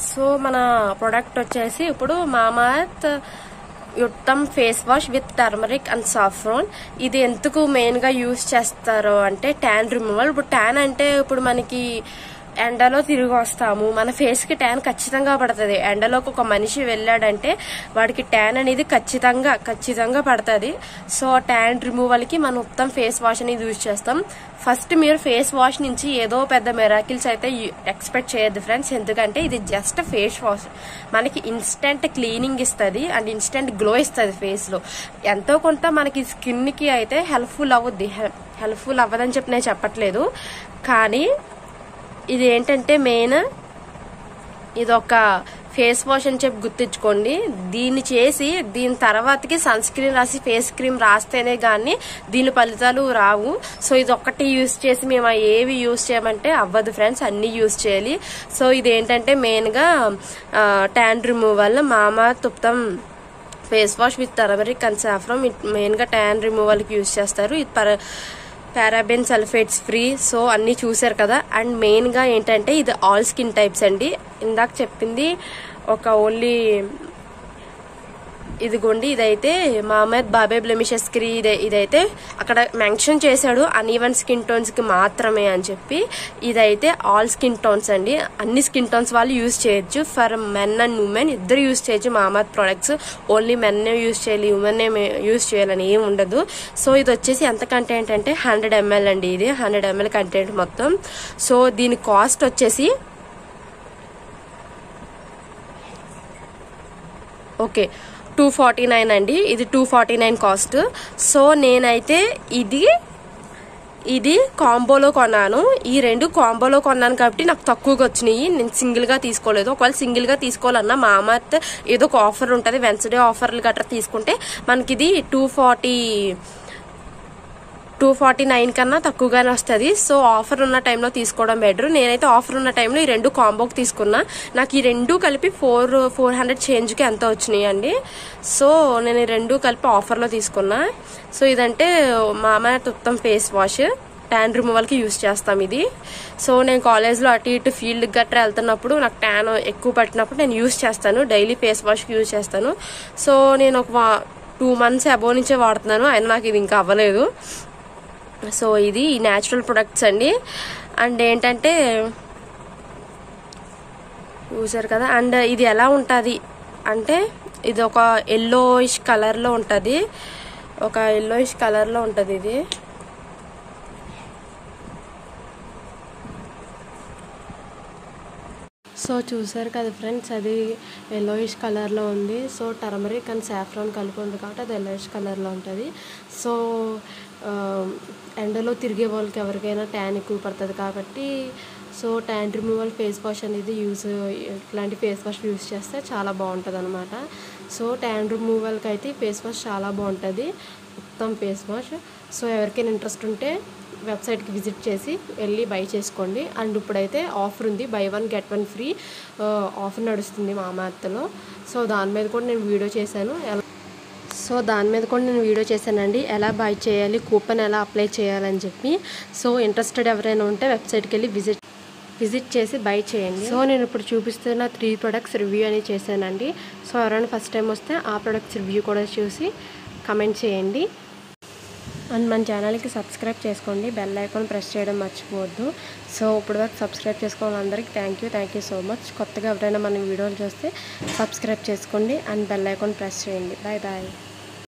so మన product వచ్చేసి ఇప్పుడు Mamaearth Ubtan face wash with turmeric and saffron ఇది ఎందుకు మెయిన్ గా యూస్ చేస్తారు అంటే ట్యాన్ రిమూవల్ ఇప్పుడు ట్యాన్ అంటే ఇప్పుడు మనకి ఎండలో తిరిగి వస్తాము మన ఫేస్ కి ట్యాన్ ఖచ్చితంగా పడుతుంది ఎండలోకి ఒక మనిషి వెళ్ళాడంటే వాడికి ట్యాన్ అనేది ఖచ్చితంగా ఖచ్చితంగా పడుతుంది సో ట్యాన్ రిమూవల్ కి మనం ఉత్తమ ఫేస్ వాష్ అనేది యూజ్ చేస్తాం ఫస్ట్ మీరు ఫేస్ వాష్ నుంచి ఏదో పెద్ద మెరాకిల్స్ అయితే ఎక్స్పెక్ట్ చేయొద్దు ఫ్రెండ్స్ ఎందుకంటే ఇది జస్ట్ ఫేస్ వాష్ మనకి ఇన్స్టెంట్ క్లీనింగ్ ఇస్తుంది అండ్ ఇన్స్టెంట్ గ్లో ఇస్తుంది ఫేస్ లో ఎంతో కొంత మనకి స్కిన్ కి అయితే హెల్ప్ఫుల్ అవ్వద్ది హెల్ప్ఫుల్ అవ్వదని చెప్పి నేను చెప్పట్లేదు కానీ ఇది ఏంటంటే మెయిన్ ఇది ఒక ఫేస్ వాష్ అని చెప్పి గుర్తించుకోండి దీన్ని చేసి దీని తర్వాతకి సన్ స్క్రీన్ రాసి ఫేస్ క్రీమ్ రాస్తేనే కానీ దీని ఫలితాలు రావు సో ఇది ఒక్కటి యూస్ చేసి మేము ఆ ఏవి యూస్ చేయమంటే అవ్వదు ఫ్రెండ్స్ అన్ని యూస్ చేయాలి సో ఇది ఏంటంటే మెయిన్గా ట్యాన్ రిమూవల్ మామా Ubtan face wash with turmeric and saffron మెయిన్గా ట్యాన్ రిమూవల్కి యూస్ చేస్తారు ఇది పర పారాబెన్ సల్ఫేట్స్ ఫ్రీ సో అన్నీ చూసారు కదా అండ్ మెయిన్గా ఏంటంటే ఇది ఆల్ స్కిన్ టైప్స్ అండి ఇందాక చెప్పింది ఒక ఓన్లీ ఇదిగోండి ఇదైతే మహమ్మద్ బాబే బ్లెమిషెస్ క్రీ ఇదే ఇదైతే అక్కడ మెన్షన్ చేశాడు అన్ఈవన్ స్కిన్ టోన్స్ కి మాత్రమే అని చెప్పి ఇదైతే ఆల్ స్కిన్ టోన్స్ అండి అన్ని స్కిన్ టోన్స్ వాళ్ళు యూజ్ చేయొచ్చు ఫర్ మెన్ అండ్ ఉమెన్ ఇద్దరు యూజ్ చేయొచ్చు Mamaearth products only men use చేయాలి ఉమెన్ యూజ్ చేయాలని ఏం ఉండదు సో ఇది వచ్చేసి ఎంత కంటెంట్ అంటే హండ్రెడ్ ఎంఎల్ అండి ఇది హండ్రెడ్ ఎంఎల్ కంటెంట్ మొత్తం సో దీని కాస్ట్ వచ్చేసి ఓకే టూ ఫార్టీ నైన్ అండి ఇది two forty nine cost so నేనైతే ఇది ఇది కాంబోలో కొన్నాను ఈ రెండు కాంబోలో కొన్నాను కాబట్టి నాకు తక్కువగా వచ్చినాయి నేను సింగిల్ గా తీసుకోలేదు ఒకవేళ సింగిల్ గా తీసుకోవాలన్నా మా అమ్మత్ ఏదో ఒక ఆఫర్ ఉంటుంది వెన్స్డే ఆఫర్లు గట్రా తీసుకుంటే మనకి ఇది two forty two forty nine కన్నా తక్కువగానే వస్తుంది సో ఆఫర్ ఉన్న టైంలో తీసుకోవడం బెటర్ నేనైతే ఆఫర్ ఉన్న టైంలో ఈ రెండు కాంబోకి తీసుకున్నా నాకు ఈ రెండు కలిపి ఫోర్ ఫోర్ హండ్రెడ్ చేంజ్కి ఎంత వచ్చినాయి అండి సో నేను ఈ రెండు కలిపి ఆఫర్లో తీసుకున్నా సో ఇదంటే మామ ఉత్తమ్ ఫేస్ వాష్ ట్యాన్ రిమూవల్కి యూస్ చేస్తాం ఇది సో నేను కాలేజ్లో అటు ఇటు ఫీల్డ్ గట్రా వెళ్తున్నప్పుడు నాకు ట్యాన్ ఎక్కువ పట్టినప్పుడు నేను యూస్ చేస్తాను డైలీ ఫేస్ వాష్కి యూస్ చేస్తాను సో నేను ఒక టూ మంత్స్ అబోవ్ నుంచే వాడుతున్నాను అయినా నాకు ఇది ఇంకా అవ్వలేదు సో ఇది న్యాచురల్ ప్రొడక్ట్స్ అండి అండ్ ఏంటంటే చూసారు కదా అండ్ ఇది ఎలా ఉంటుంది అంటే ఇది ఒక ఎల్లోయిష్ కలర్లో ఉంటుంది ఒక ఎల్లోయిష్ కలర్లో ఉంటుంది ఇది సో చూసారు కదా ఫ్రెండ్స్ అది ఎల్లోయిష్ కలర్లో ఉంది సో టర్మరిక్ అండ్ సాఫ్రాన్ కలిపి ఉంది కాబట్టి అది ఎల్లోయిష్ కలర్లో ఉంటుంది సో ఆ, ఎండలో తిరిగే వాళ్ళకి ఎవరికైనా ట్యాన్ ఎక్కువ పడుతుంది కాబట్టి so tan removal face wash అనేది యూజ్ ఇట్లాంటి ఫేస్ వాష్ యూజ్ చేస్తే చాలా బాగుంటుంది అనమాట సో ట్యాన్ రిమూవల్కి అయితే ఫేస్ వాష్ చాలా బాగుంటుంది ఉత్తమ్ ఫేస్ వాష్ సో ఎవరికైనా ఇంట్రెస్ట్ ఉంటే వెబ్సైట్కి విజిట్ చేసి వెళ్ళి బై చేసుకోండి అండ్ ఇప్పుడైతే ఆఫర్ ఉంది buy one get one free offer నడుస్తుంది మా అత్తలో సో దాని మీద కూడా నేను వీడియో చేశాను ఎలా సో దాని మీద కూడా నేను వీడియో చేశానండి ఎలా బై చేయాలి కూపన్ ఎలా అప్లై చేయాలని చెప్పి సో ఇంట్రెస్టెడ్ ఎవరైనా ఉంటే వెబ్సైట్కి వెళ్ళి విజిట్ విజిట్ చేసి బై చేయండి సో నేను ఇప్పుడు చూపిస్తున్న త్రీ ప్రొడక్ట్స్ రివ్యూ అనేది చేశానండి సో ఎవరైనా ఫస్ట్ టైం వస్తే ఆ ప్రొడక్ట్స్ రివ్యూ కూడా చూసి కమెంట్ చేయండి అండ్ మన ఛానల్కి సబ్స్క్రైబ్ చేసుకోండి బెల్ ఐకాన్ ప్రెస్ చేయడం మర్చిపోవద్దు సో ఇప్పుడు వరకు సబ్స్క్రైబ్ చేసుకోవాలి అందరికీ thank you thank you so much కొత్తగా ఎవరైనా మన వీడియోలు చూస్తే సబ్స్క్రైబ్ చేసుకోండి అండ్ బెల్ ఐకాన్ ప్రెస్ చేయండి బాయ్ బాయ్